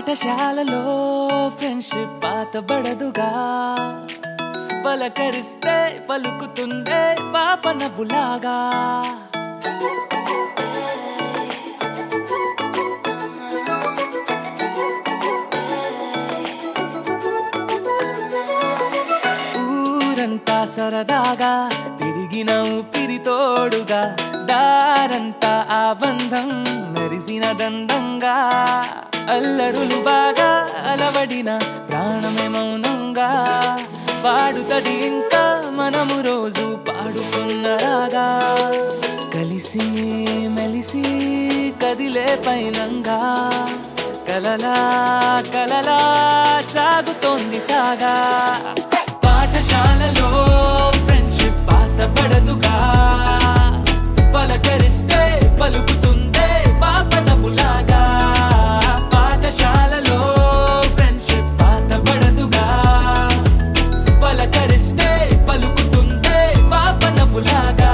పాఠశాలలో ఫ్రెండ్షిప్ పాతబడదుగా పలకరిస్తే పలుకుతుందే పాప నవ్వులాగా ఊరంతా సరదాగా తిరిగిన ఊపిరి తోడుగా దారంతా ఆ బంధం మెరిసిన దండంగా అల్లరులు బాగా అలవడిన ప్రాణమే మౌనంగా పాడుతది ఇంకా మనము రోజు పాడుకున్నరాగా కలిసి మెలిసి కదిలే పైనంగా కలలా కలలా సాగుతోంది సాగా పాఠశాలలో ఫ్రెండ్షిప్ పాతపడదుగా పలకరిస్తే పలుకుతుందే పాప నవ్వులాగా పాఠశాలలో ఫ్రెండ్షిప్ పాతపడదుగా పలకరిస్తే పలుకుతుందే పాప నవ్వులాగా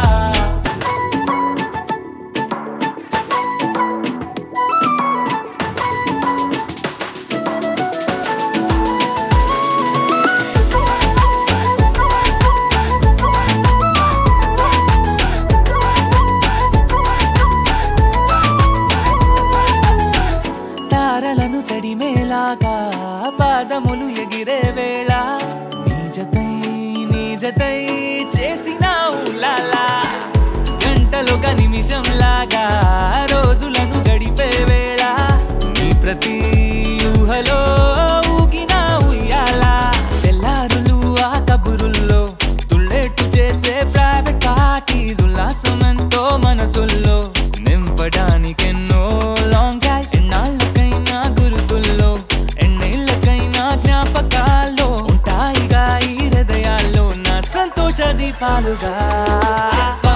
తారలను తడిమేలాగా పాదములు ఎగిరే వేళ నీజతై నీజతై చేసిన ఊలాలా గంటలొక నిమిషం లాగా రోజులను గడిపే వేళ నీ ప్రతి ఊహలో ఊగిన ఉయ్యాల తెల్లారులు ఆ కబురుల్లో తుళ్ళేట్టు చేసే ప్రైవేట్ పార్టీస్ ఉల్లాసమెంతో మనసుల్లో నింపడానికెన్నో లాంగ్ డ్రైవ్స్ ఎన్నాళ్ళకైనా గురుతుల్లో ఎన్నేళ్ళకైనా జ్ఞాపకాల్లో ఉంటాయిగా ఈ హృదయాల్లో నా సంతోష దీపాలుగా